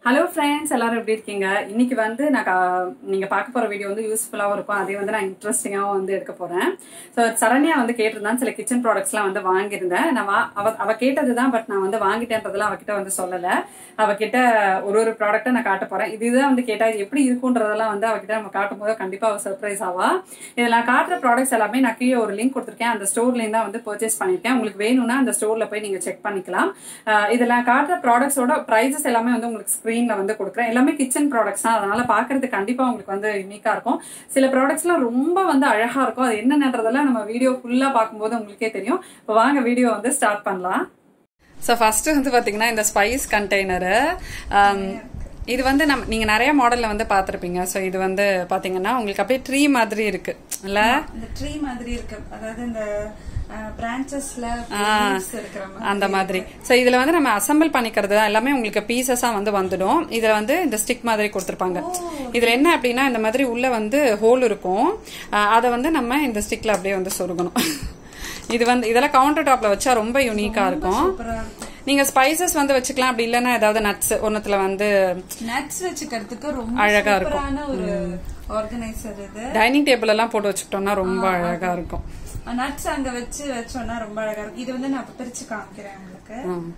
Hello friends எல்லாரும் எப்படி இருக்கீங்க இன்னைக்கு வந்து நான் கா- நீங்க பார்க்க போற வீடியோ வந்து யூஸ்ஃபுல்லாகவும் இருக்கும் அதே வந்து நான் இன்ட்ரெஸ்டிங்காகவும் வந்து எடுக்க போறேன் ஸோ சரண்யா வந்து கேட்டிருந்தான் சில கிச்சன் ப்ராடக்ட்ஸ்லாம் வந்து வாங்கியிருந்தேன் நான் வா- அவ அவ கேட்டது தான் பட் நான் வந்து வாங்கிட்டேன்றதெல்லாம் அவகிட்ட வந்து சொல்லலை அவகிட்ட ஒரு ஒரு ப்ராடக்ட்டை நான் காட்ட போறேன் இதுதான் வந்து கேட்டா இது எப்படி இருக்குன்றதெல்லாம் வந்து அவகிட்ட நம்ம காட்டும் போது கண்டிப்பா அவ சர்ப்ரைஸ் ஆவா இதில் நான் காட்டுற ப்ராடக்ட்ஸ் எல்லாமே நான் கீழே ஒரு லிங்க் கொடுத்துருக்கேன் அந்த ஸ்டோர்லேருந்து தான் வந்து பர்ச்சேஸ் பண்ணியிருக்கேன் உங்களுக்கு வேணும்னா அந்த ஸ்டோர்ல போய் நீங்க செக் பண்ணிக்கலாம் அஹ் இதுல காட்டுற ப்ராடக்ட்ஸோட ப்ரைஸஸ் எல்லாமே வந்து உங்களுக்கு ஸ்க்ரீன்ல வந்து கொடுக்குறேன் எல்லாமே கிச்சன் ப்ராடக்ட்ஸ் தான் அதனால பாக்குறது கண்டிப்பா உங்களுக்கு வந்து யூனிக்கா இருக்கும் சில ப்ராடக்ட்ஸ்லாம் ரொம்ப வந்து அழகா இருக்கும் அது என்னன்றதெல்லாம் நம்ம வீடியோ ஃபுல்லா பார்க்கும்போது உங்களுக்கே தெரியும் இப்போ வாங்க வீடியோ வந்து ஸ்டார்ட் பண்ணலாம் ஸோ ஃபர்ஸ்ட் வந்து பாத்தீங்கன்னா இந்த ஸ்பைஸ் கண்டெய்னரு இது வந்து நம்ம நீங்க நிறைய மாடல்ல வந்து பார்த்திருப்பீங்க ஸோ இது வந்து பாத்தீங்கன்னா உங்களுக்கு அப்படியே ட்ரீ மாதிரி இருக்கு இல்ல இந்த ட்ரீ மாதிரி இருக்கு அதாவது இந்த பிரான்ச்சஸ்ல இருக்கிற மாதிரி அந்த மாதிரி ஸோ இதுல வந்து நம்ம அசெம்பிள் பண்ணிக்கிறது தான் எல்லாமே உங்களுக்கு பீசஸா வந்து வந்துடும் இதுல வந்து இந்த ஸ்டிக் மாதிரி கொடுத்துருப்பாங்க இதுல என்ன அப்படின்னா இந்த மாதிரி உள்ள வந்து ஹோல் இருக்கும் அதை வந்து நம்ம இந்த ஸ்டிக்ல அப்படியே வந்து சொருகணும் இது வந்து இதெல்லாம் கவுண்டர் டாப்ல வச்சா ரொம்ப யூனிக்கா இருக்கும் சூப்பரா இருக்கும் நீங்க ஸ்பைசஸ் வந்து வச்சுக்கலாம் அப்படி இல்லைன்னா ஏதாவது நட்ஸ் ஒன்னத்துல வந்து நட்ஸ் வச்சுக்கிறதுக்கு ரொம்ப அழகா இருக்கும். சூப்பரான ஒரு ஆர்கனைசர் இது டைனிங் டேபிள் எல்லாம் போட்டு வச்சுக்கிட்டோம்னா ரொம்ப அழகா இருக்கும் நட்ஸ் அங்க வச்சு வச்சோம்னா ரொம்ப அழகா இருக்கும் இது வந்து நான் இப்ப பிரிச்சு காமிக்கிறேன் உங்களுக்கு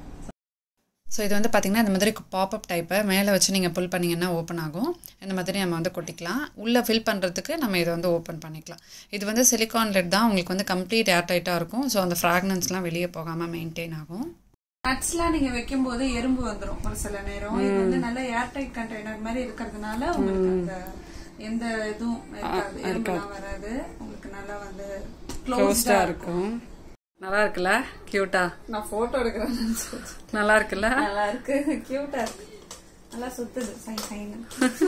ஸோ இது வந்து பார்த்தீங்கன்னா இந்த மாதிரி பாப்அப் டைப்பை மேலே வச்சு நீங்கள் புல் பண்ணிங்கன்னா ஓப்பன் ஆகும் இந்த மாதிரி நம்ம வந்து கொட்டிக்கலாம் உள்ளே ஃபில் பண்ணுறதுக்கு நம்ம இதை வந்து ஓப்பன் பண்ணிக்கலாம் இது வந்து சிலிக்கான் லெட் தான் உங்களுக்கு வந்து கம்ப்ளீட் ஏர் டைட்டாக இருக்கும் ஸோ அந்த ஃப்ராக்னன்ஸ்லாம் வெளியே போகாமல் மெயின்டைன் ஆகும் நட்ஸ்லாம் நீங்க வைக்கும் போது எறும்பு வந்துரும் ஒரு சில நேரம் இது வந்து நல்ல ஏர்டைட் கண்டெய்னர் மாதிரி இருக்கிறதுனால உங்களுக்கு அந்த எந்த இதுவும் இருக்காது எறும்புலாம் வராது உங்களுக்கு நல்லா வந்து க்ளோஸ்டா க்ளோஸ்டாக இருக்கும் நல்லா இருக்குல்ல க்யூட்டா நான் போட்டோ எடுக்கிறேன் நல்லா இருக்குல்ல நல்லா இருக்கு கியூட்டா இருக்கு நல்லா சுத்துது சை சைன்னு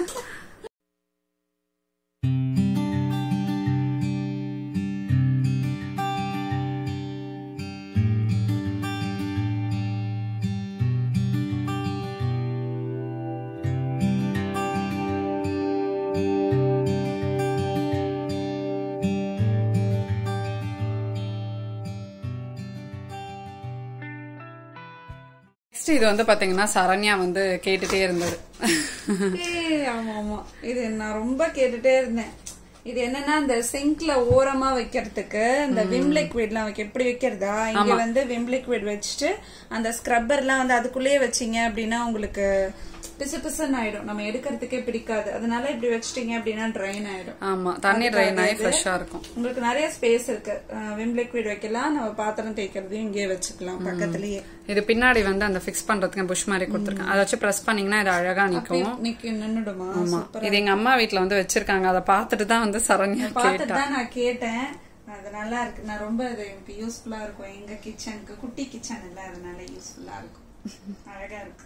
நெக்ஸ்ட் இது வந்து பார்த்தீங்கன்னா சரண்யா வந்து கேட்டுட்டே இருந்தது ஏய், ஆமா ஆமா இது நான் ரொம்ப கேட்டுட்டே இருந்தேன் இது என்னன்னா இந்த சிங்க்ல ஓரமா வைக்கிறதுக்கு இந்த விம் லிக்விட்லாம் வைக்க எப்படி வைக்கிறதா இங்க வந்து விம் லிக்விட் வச்சுட்டு அந்த ஸ்க்ரப்பர்லாம் வந்து அதுக்குள்ளேயே வச்சீங்க அப்படின்னா உங்களுக்கு பிசு பிசுன்னு ஆயிடும் நம்ம எடுக்கிறதுக்கே பிடிக்காது அதனால இப்படி வச்சிட்டீங்க அப்படின்னா ட்ரைன் ஆயிடும் ஆமா தண்ணி ட்ரைன் ஆகி ஃப்ரெஷ்ஷாக இருக்கும் உங்களுக்கு நிறைய ஸ்பேஸ் இருக்கு விம் லிக்விட் வைக்கலாம் நம்ம பாத்திரம் தேய்க்கிறதையும் இங்கேயே வச்சுக்கலாம் பக்கத்துலயே இது பின்னாடி வந்து அந்த ஃபிக்ஸ் பண்றதுக்கு புஷ் மாதிரி கொடுத்துருக்கேன் அதை வச்சு ப்ரெஸ் பண்ணீங்கன்னா இது அழகா நிக்கும் நிக்க நின்னுடுமா ஆமா இது எங்க அம்மா வீட்ல வந்து வச்சிருக்காங்க அதை பார்த்துட்டு தான் வந்து சரண்யா பார்த்துட்டு கேட்டா தான் நான் கேட்டேன் அது நல்லா இருக்கு நான் ரொம்ப இது எனக்கு யூஸ்ஃபுல்லா இருக்கும் எங்க கிச்சனுக்கு குட்டி கிச்சன் இல்ல அதனால யூஸ்ஃபுல்லா இருக்கும் அழகா இருக்கு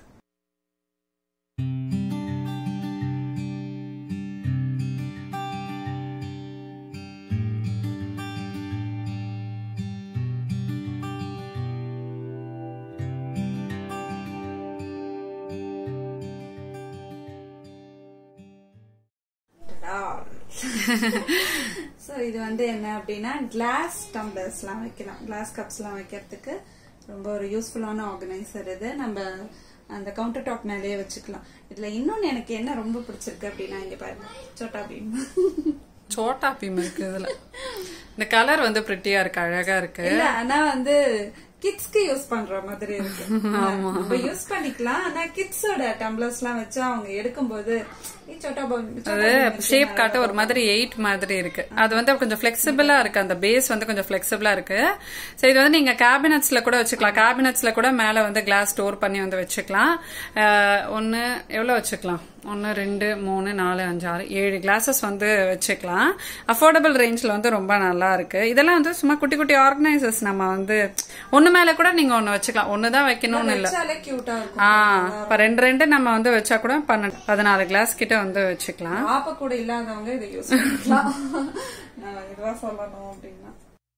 சோ இது வந்து என்ன அப்படின்னா கிளாஸ் டம்ளர்ஸ்லாம் வைக்கலாம் கிளாஸ் கப்ஸ்லாம் வைக்கிறதுக்கு ரொம்ப ஒரு யூஸ்ஃபுல்லான ஆர்கனைசர் இது நம்ம அந்த கவுண்டர் டாப் மேலேயே வச்சுக்கலாம் இதுல இன்னொன்னு எனக்கு என்ன ரொம்ப பிடிச்சிருக்கு அப்படின்னா இங்க பாருங்க சோட்டா பீம் சோட்டா பீம் இருக்கு இதுல இந்த கலர் வந்து பிரிட்டியா இருக்கு அழகா இருக்கு இல்ல ஆனா வந்து கிட்ஸ்க்கு யூஸ் பண்ற மாதிரி இருக்கு நம்ம யூஸ் பண்ணிக்கலாம் ஆனா கிட்ஸோட டம்ளர்ஸ் எல்லாம் வச்சு அவங்க எடுக்கும்போது "ஏய், சோட்டா பாம் அது ஷேப் காட்ட ஒரு மாதிரி எயிட் மாதிரி இருக்கு அது வந்து கொஞ்சம் ஃபிளெக்சிபிளா இருக்கு அந்த பேஸ் வந்து கொஞ்சம் ஃபிளெக்சிபிளா இருக்கு சோ இது வந்து நீங்க கேபினட்ஸ்ல கூட வச்சுக்கலாம் கேபினட்ஸ்ல கூட மேல வந்து கிளாஸ் ஸ்டோர் பண்ணி வந்து வச்சுக்கலாம் அஹ், ஒண்ணு எவ்வளவு வச்சுக்கலாம் ஒன்னு ரெண்டு மூணு நாலு அஞ்சு ஆறு ஏழு கிளாஸஸ் வந்து வச்சுக்கலாம் அஃபோர்டபுள் ரேஞ்ச்ல வந்து ரொம்ப நல்லா இருக்கு இதெல்லாம் வந்து சும்மா குட்டி குட்டி ஆர்கனைசர்ஸ் நம்ம வந்து ஒண்ணு மேல கூட நீங்க ஒண்ணு வச்சுக்கலாம் ஒண்ணுதான் வைக்கணும்னு இல்ல வச்சாலே கியூட்டா இருக்கும் ஆ இப்ப ரெண்டு ரெண்டு நம்ம வந்து வச்சா கூட பன்னெண்டு பதினாலு கிளாஸ் கிட்ட வந்து வச்சுக்கலாம் ஆப்ப கூட இல்லாதவங்க இதை யூஸ் பண்ணிக்கலாம் நான் இதுவா சொல்லணும் அப்படின்னா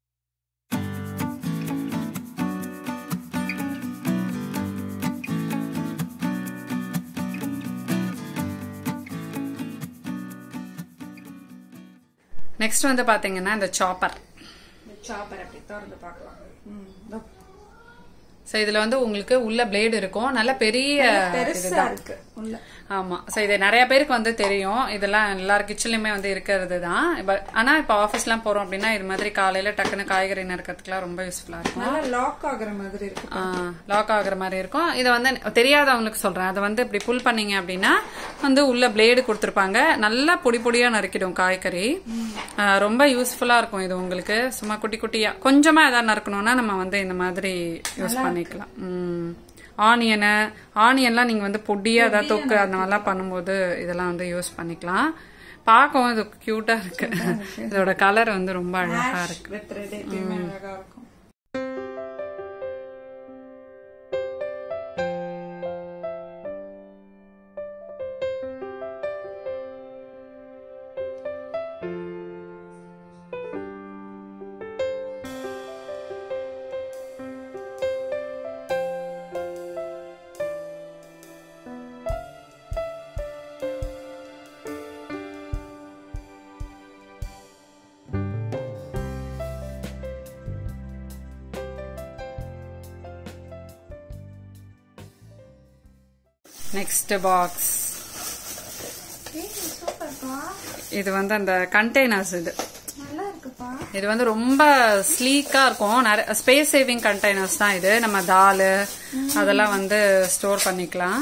நெக்ஸ்ட் வந்து பாத்தீங்கன்னா இந்த சாப்பர் இந்த சாப்பர் அப்படி திறந்து பார்க்கலாம் ம், இதோ ஸோ இதுல வந்து உங்களுக்கு உள்ள பிளேடு இருக்கும் நல்ல பெரிய பெருசா இருக்கு உள்ள ஆமா ஸோ இது நிறைய பேருக்கு வந்து தெரியும் இதெல்லாம் எல்லார் கிச்சன்லயுமே வந்து இருக்கிறது தான் பட் ஆனா இப்போ ஆஃபீஸ்லாம் போறோம் அப்படின்னா இது மாதிரி காலையில டக்குன்னு காய்கறி நறுக்கிறதுக்குலாம் ரொம்ப யூஸ்ஃபுல்லா இருக்கும் நல்லா லாக் ஆகுற மாதிரி இருக்கு லாக் ஆகுற மாதிரி இருக்கும் இதை வந்து தெரியாதவங்களுக்கு சொல்றேன் அதை வந்து இப்படி புல் பண்ணீங்க அப்படின்னா வந்து உள்ள பிளேடு கொடுத்துருப்பாங்க நல்லா பொடி பொடியா நறுக்கிடும் காய்கறி ஆ, ரொம்ப யூஸ்ஃபுல்லா இருக்கும் இது உங்களுக்கு சும்மா குட்டி குட்டியா கொஞ்சமா ஏதாவது நறுக்கணும்னா நம்ம வந்து இந்த மாதிரி யூஸ் பண்ணிக்கலாம் ம் ஆனியனை ஆனியன்லாம் நீங்க வந்து பொடியா ஏதாவது தொக்கு அந்த மாதிரிலாம் பண்ணும்போது இதெல்லாம் வந்து யூஸ் பண்ணிக்கலாம் பார்க்கவும் இது கியூட்டா இருக்கு இதோட கலர் வந்து ரொம்ப அழகா இருக்கு வித் ரெட் எப்பயுமே அழகா இருக்கும் நெக்ஸ்ட் பாக்ஸ் சூப்பர்ப்பா இது வந்து அந்த கண்டெய்னர்ஸ் இது நல்லா இருக்குப்பா இது வந்து ரொம்ப ஸ்லீக்கா இருக்கும் நிறைய ஸ்பேஸ் சேவிங் கண்டெய்னர்ஸ் தான் இது நம்ம தால் அதெல்லாம் வந்து ஸ்டோர் பண்ணிக்கலாம்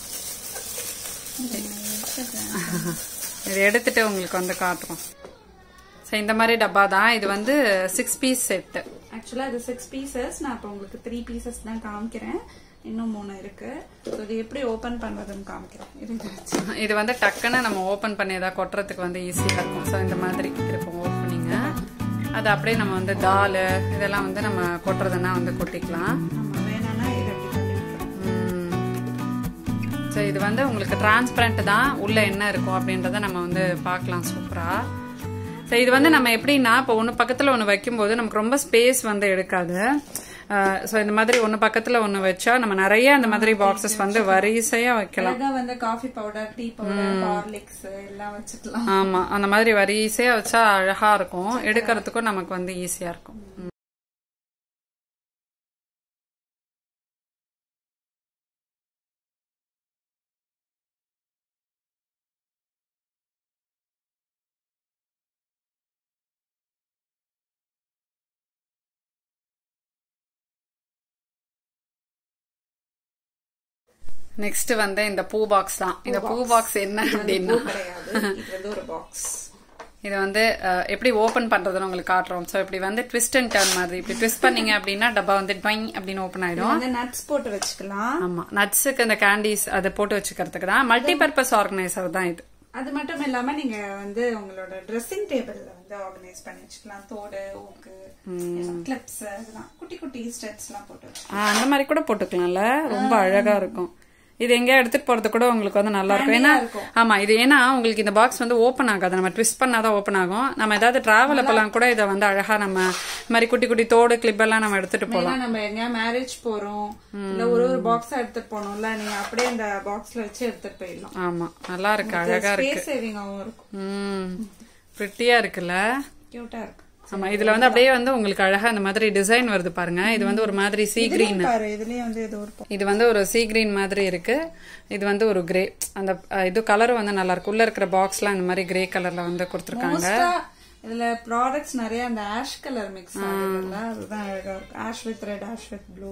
இது எடுத்துட்டு உங்களுக்கு வந்து காட்டுறோம் ஸோ இந்த மாதிரி டப்பா தான் இது வந்து சிக்ஸ் பீஸ் செட்டு ஆக்சுவலா இது சிக்ஸ் பீசஸ் நான் இப்போ உங்களுக்கு த்ரீ பீசஸ் தான் காமிக்கிறேன் இன்னும் மூணு இருக்கு So, இது எப்படி ஓபன் பண்றதுன்னு காமிக்கிறேன் இருங்க இது வந்து டக்குன்னு நம்ம ஓபன் பண்ணி ஏதாவது கொட்டுறதுக்கு வந்து ஈஸியாக இருக்கும் ஸோ இந்த மாதிரி இருக்கும் ஓப்பனிங்க அது அப்படியே நம்ம வந்து தால் இதெல்லாம் வந்து நம்ம கொட்டுறதுன்னா வந்து கொட்டிக்கலாம் நம்ம வேணும்னா இது எப்படி பண்ணி விட்டுறோம் ஸோ இது வந்து உங்களுக்கு டிரான்ஸ்பரண்ட் தான் உள்ள என்ன இருக்கும் அப்படின்றத நம்ம வந்து பார்க்கலாம் சூப்பரா ஸோ இது வந்து நம்ம எப்படின்னா இப்போ ஒன்று பக்கத்தில் ஒன்று வைக்கும்போது நமக்கு ரொம்ப ஸ்பேஸ் வந்து எடுக்காது ஸோ இந்த மாதிரி ஒன்று பக்கத்தில் ஒன்று வச்சா நம்ம நிறைய இந்த மாதிரி பாக்ஸஸ் வந்து வரிசையாக வைக்கலாம் அழகா வந்து coffee powder tea powder Horlicks எல்லாம் வச்சுக்கலாம் ஆமா அந்த மாதிரி வரிசையா வச்சா அழகா இருக்கும் எடுக்கிறதுக்கும் நமக்கு வந்து ஈஸியா இருக்கும் ம். நெக்ஸ்ட் வந்து இந்த பூ பாக்ஸ் தான் இந்த பூ பாக்ஸ் என்ன அப்படின்னா கிடையாது இது வந்து ஒரு பாக்ஸ் இது வந்து அஹ், எப்படி ஓபன் பண்றதுன்னு உங்களுக்கு காட்டுறோம் சோ இப்படி வந்து ட்விஸ்ட் அண்ட் டர்ன் மாதிரி இப்படி ட்விஸ்ட் பண்ணீங்க அப்படின்னா டப்பா வந்து ட்வைங் அப்படின்னு ஓபன் ஆயிடும் வந்து நட்ஸ் போட்டு வச்சுக்கலாம் ஆமா நட்ஸுக்கு இந்த கேண்டீஸ் அதை போட்டு வச்சுக்கிறதுக்கு தான் மல்டி பர்பஸ் ஆர்கனைசர் தான் இது அது மட்டும் இல்லாம நீங்க வந்து உங்களோட ட்ரெஸ்ஸிங் டேபிள்ல வந்து ஆர்கனைஸ் பண்ணி வச்சுக்கலாம் தோடு ஊக்கு கிளிப்ஸ் இதெல்லாம் குட்டி குட்டி ஸ்டெப்ஸ் எல்லாம் போட்டு வச்சுக்கலாம் ஆ, அந்த மாதிரி கூட போட்டுக்கலாம்ல ரொம்ப அழகா இருக்கும் இது எங்கேயா எடுத்துட்டு போறது கூட உங்களுக்கு வந்து நல்லா இருக்கும் ஏன்னா ஆமா இது ஏன்னா உங்களுக்கு இந்த பாக்ஸ் வந்து ஓப்பன் ஆகாது நம்ம ட்விஸ்ட் பண்ணாதான் ஓப்பன் ஆகும் நம்ம ஏதாவது டிராவல் அப்பெல்லாம் கூட இதை வந்து அழகா நம்ம இந்த மாதிரி குட்டி குட்டி தோடு கிளிப் எல்லாம் நம்ம எடுத்துட்டு போலாம் ஏன்னா நம்ம எங்கேயா மேரேஜ் போறோம் இல்ல ஒரு ஒரு பாக்ஸா எடுத்துட்டு போனோம்ல நீங்க அப்படியே இந்த பாக்ஸ்ல வச்சு எடுத்துட்டு போயிடலாம் ஆமா நல்லா இருக்கு அழகா இருக்கு ஸ்பேஸ் சேவிங்காவும் இருக்கும் ம் பிரிட்டியா இருக்குல்ல கியூட்டா இருக்கு ஆமா இதுல வந்து அப்படியே வந்து உங்களுக்கு அழகா இந்த மாதிரி டிசைன் வருது பாருங்க இது வந்து ஒரு மாதிரி சீ கிரீன் பாரு இதுலயும் வந்து ஏதோ ஒரு இது வந்து ஒரு சீ கிரீன் மாதிரி இருக்கு இது வந்து ஒரு கிரே அந்த அஹ், இது கலரும் வந்து நல்லா இருக்கு உள்ள இருக்கிற பாக்ஸ்லாம் இந்த மாதிரி கிரே கலர்ல வந்து கொடுத்துருக்காங்க மோஸ்டா இதுல ப்ராடக்ட்ஸ் நிறைய அந்த ஆஷ் கலர் மிக்ஸ் ஆகுதுல்ல அதுதான் அழகா இருக்கும் ash with red ash with blue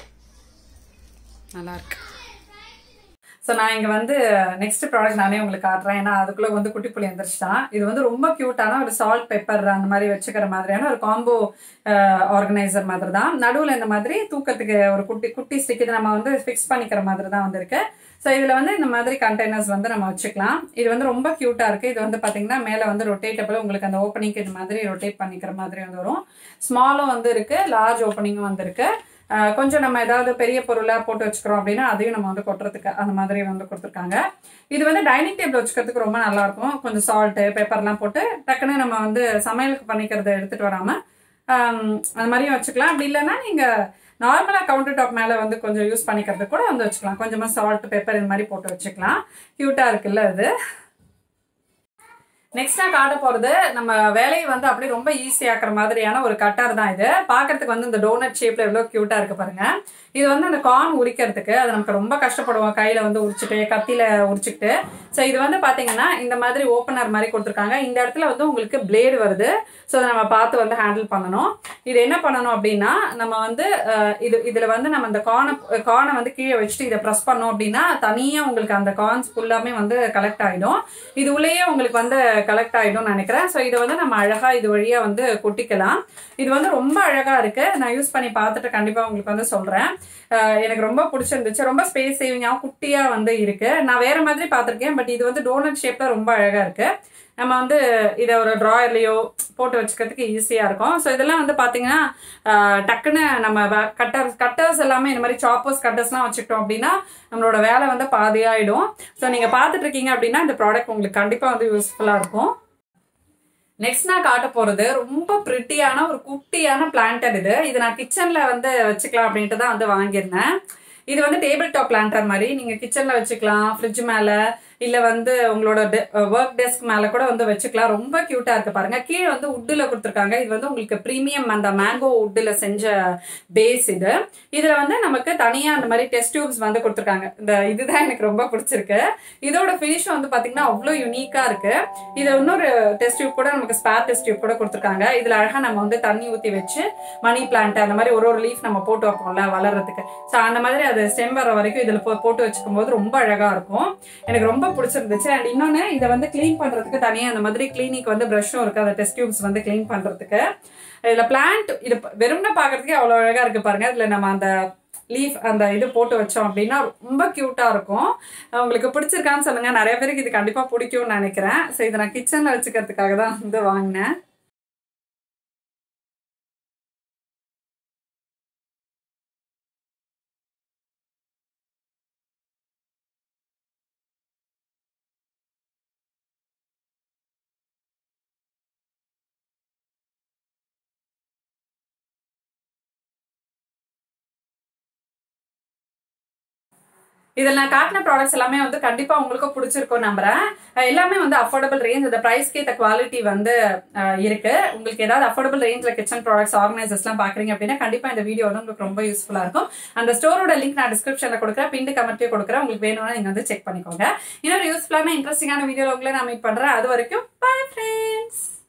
நல்லா இருக்கு ஸோ நான் இங்க வந்து நெக்ஸ்ட் ப்ராடக்ட் நானே உங்களுக்கு காட்டுறேன் ஏன்னா அதுக்குள்ள வந்து குட்டி புளி எந்திரிச்சிட்டான் இது வந்து ரொம்ப கியூட்டான ஒரு சால்ட் பெப்பர் அந்த மாதிரி வச்சுக்கிற மாதிரியான ஒரு காம்போ ஆர்கனைசர் மாதிரி தான் நடுவில் இந்த மாதிரி தூக்கத்துக்கு ஒரு குட்டி குட்டி ஸ்டிக் இது நம்ம வந்து ஃபிக்ஸ் பண்ணிக்கிற மாதிரி தான் வந்திருக்கு ஸோ இதில் வந்து இந்த மாதிரி கண்டெய்னர்ஸ் வந்து நம்ம வச்சுக்கலாம் இது வந்து ரொம்ப க்யூட்டாக இருக்குது இது வந்து பார்த்தீங்கன்னா மேலே வந்து ரொட்டேட்டபிள் உங்களுக்கு அந்த ஓப்பனிங்க்கு இந்த மாதிரி ரொட்டேட் பண்ணிக்கிற மாதிரி வந்து வரும் ஸ்மாலும் வந்து இருக்குது லார்ஜ் ஓப்பனிங்கும் வந்து இருக்கு அஹ் கொஞ்சம் நம்ம ஏதாவது பெரிய பொருளா போட்டு வச்சுக்கிறோம் அப்படின்னா அதையும் நம்ம வந்து கொட்டுறதுக்கு அந்த மாதிரி வந்து கொடுத்துருக்காங்க இது வந்து டைனிங் டேபிள் வச்சுக்கிறதுக்கு ரொம்ப நல்லா இருக்கும் கொஞ்சம் சால்ட்டு பெப்பர்லாம் போட்டு டக்குன்னு நம்ம வந்து சமையலுக்கு பண்ணிக்கிறத எடுத்துட்டு வராம ஆம், அந்த மாதிரியும் வச்சுக்கலாம் அப்படி இல்லைன்னா நீங்க நார்மலா கவுண்டர் டாப் மேல வந்து கொஞ்சம் யூஸ் பண்ணிக்கிறது கூட வந்து வச்சுக்கலாம் கொஞ்சமா சால்ட் பெப்பர் இந்த மாதிரி போட்டு வச்சுக்கலாம் கியூட்டா இருக்குல்ல இது நெக்ஸ்ட் நான் காட்ட போறது நம்ம வேலையை வந்து அப்படியே ரொம்ப ஈஸியாக்குற மாதிரியான ஒரு கட்டர் தான் இது பாக்குறதுக்கு வந்து இந்த டோனட் ஷேப்ல எவ்வளவு கியூட்டா இருக்கு பாருங்க இது வந்து அந்த கார்ன் உரிக்கிறதுக்கு அது நமக்கு ரொம்ப கஷ்டப்படுவோம் கையில வந்து உரிச்சிட்டு கத்தியில உரிச்சுக்கிட்டு ஸோ இது வந்து பாத்தீங்கன்னா இந்த மாதிரி ஓப்பனர் மாதிரி கொடுத்துருக்காங்க இந்த இடத்துல வந்து உங்களுக்கு பிளேடு வருது ஸோ அதை நம்ம பார்த்து வந்து ஹேண்டில் பண்ணணும் இது என்ன பண்ணணும் அப்படின்னா நம்ம வந்து அஹ், இது இதுல வந்து நம்ம இந்த கார்னை கார்னை வந்து கீழே வச்சுட்டு இதை ப்ரெஸ் பண்ணோம் அப்படின்னா தனியா உங்களுக்கு அந்த கார்ன்ஸ் ஃபுல்லாமே வந்து கலெக்ட் ஆயிடும் இது உள்ளேயே உங்களுக்கு வந்து கலெக்ட் ஆயிடும்னு நினைக்கிறேன் ஸோ இதை வந்து நம்ம அழகா இது வழியா வந்து கொட்டிக்கலாம் இது வந்து ரொம்ப அழகா இருக்கு நான் யூஸ் பண்ணி பார்த்துட்டு கண்டிப்பா உங்களுக்கு வந்து சொல்றேன் அஹ் எனக்கு ரொம்ப பிடிச்சிருந்துச்சு ரொம்ப ஸ்பேஸ் சேவிங்காகவும் குட்டியா வந்து இருக்கு நான் வேற மாதிரி பார்த்திருக்கேன் பட் இது வந்து டோனட் ஷேப்ல ரொம்ப அழகா இருக்கு நம்ம வந்து இதை ஒரு ட்ராயர்லயோ போட்டு வச்சுக்கிறதுக்கு ஈஸியா இருக்கும் ஸோ இதெல்லாம் வந்து பாத்தீங்கன்னா அஹ், டக்குன்னு நம்ம கட்டர் கட்டர்ஸ் எல்லாமே இந்த மாதிரி சாப்பர்ஸ் கட்டர்ஸ்லாம் வச்சுக்கிட்டோம் அப்படின்னா நம்மளோட வேலை வந்து பாதியாயிடும் ஸோ நீங்க பார்த்துட்டு இருக்கீங்க அப்படின்னா இந்த ப்ராடக்ட் உங்களுக்கு கண்டிப்பா வந்து யூஸ்ஃபுல்லா இருக்கும் நெக்ஸ்ட் நான் காட்ட போறது ரொம்ப பிரிட்டியான ஒரு குட்டியான பிளான்டர் இது இது நான் கிச்சன்ல வந்து வச்சுக்கலாம் அப்படின்ட்டு தான் வந்து வாங்கியிருந்தேன் இது வந்து டேபிள் டாப் பிளான்டர் மாதிரி நீங்க கிச்சன்ல வச்சுக்கலாம் ஃப்ரிட்ஜ் மேல இல்ல வந்து உங்களோட ஒர்க் டெஸ்க் மேல கூட வந்து வச்சுக்கலாம் ரொம்ப கியூட்டா இருக்கு பாருங்க கீழே வந்து உட்டுல கொடுத்துருக்காங்க இது வந்து உங்களுக்கு பிரீமியம் அந்த மேங்கோ உட்டுல செஞ்ச பேஸ் இது இதுல வந்து நமக்கு தனியா அந்த மாதிரி டெஸ்ட் டியூப்ஸ் வந்து கொடுத்துருக்காங்க இந்த இதுதான் எனக்கு ரொம்ப பிடிச்சிருக்கு இதோட ஃபினிஷ் வந்து பாத்தீங்கன்னா அவ்வளோ யூனிக்கா இருக்கு இது இன்னொரு டெஸ்ட் டியூப் கூட நமக்கு ஸ்பேர் டெஸ்ட் டியூப் கூட கொடுத்துருக்காங்க இதுல அழகா நம்ம வந்து தண்ணி ஊத்தி வச்சு மணி பிளான்ட் அந்த மாதிரி ஒரு ஒரு லீஃப் நம்ம போட்டு வைப்போம்ல வளர்றதுக்கு ஸோ அந்த மாதிரி அது ஸ்டெம் வர வரைக்கும் இதுல போ- போட்டு வச்சுக்கும் போது ரொம்ப அழகா இருக்கும் எனக்கு ரொம்ப பிடிச்சிருந்துச்சு அண்ட் இன்னொன்னு இதை வந்து க்ளீன் பண்றதுக்கு தனியா அந்த மாதிரி கிளினிக் வந்து ப்ரஷும் இருக்கு அந்த டெஸ்ட் டியூப்ஸ் வந்து க்ளீன் பண்றதுக்கு இதுல பிளான்ட் இது வெறும்னா பாக்குறதுக்கே அவ்வளவு அழகா இருக்கு பாருங்க இதுல நம்ம அந்த லீஃப் அந்த இது போட்டு வச்சோம் அப்படின்னா ரொம்ப கியூட்டா இருக்கும் உங்களுக்கு பிடிச்சிருக்கான்னு சொல்லுங்க நிறைய பேருக்கு இது கண்டிப்பா பிடிக்கும்னு நினைக்கிறேன் ஸோ இதை நான் கிச்சன்ல வச்சுக்கிறதுக்காக தான் வந்து வாங்கினேன் இதில் நான் காட்டின ப்ராடக்ட்ஸ் எல்லாமே வந்து கண்டிப்பா உங்களுக்கு பிடிச்சிருக்கும் நம்புறேன் அஹ் எல்லாமே வந்து அஃபோர்டபுள் ரேஞ்ச் இந்த ப்ரைஸ்க்கு ஏற்ற குவாலிட்டி வந்து அஹ், இருக்கு உங்களுக்கு ஏதாவது அஃபோர்டபுள் ரேஞ்சில் கிச்சன் ப்ராடக்ட்ஸ் ஆர்கனைசர்ஸ்லாம் பாக்குறீங்க அப்படின்னா கண்டிப்பா இந்த வீடியோ வந்து உங்களுக்கு ரொம்ப யூஸ்ஃபுல்லா இருக்கும் அந்த ஸ்டோரோட லிங்க் நான் டிஸ்கிரிப்ஷன்ல கொடுக்குறேன் பின் கமெண்ட்லயும் கொடுக்குறேன் உங்களுக்கு வேணும்னா நீங்க வந்து செக் பண்ணிக்கோங்க இன்னொரு யூஸ்ஃபுல்லான இன்ட்ரெஸ்டிங்கான வீடியோல உங்களை நான் மீட் பண்றேன் அது வரைக்கும் பை ஃப்ரெண்ட்ஸ்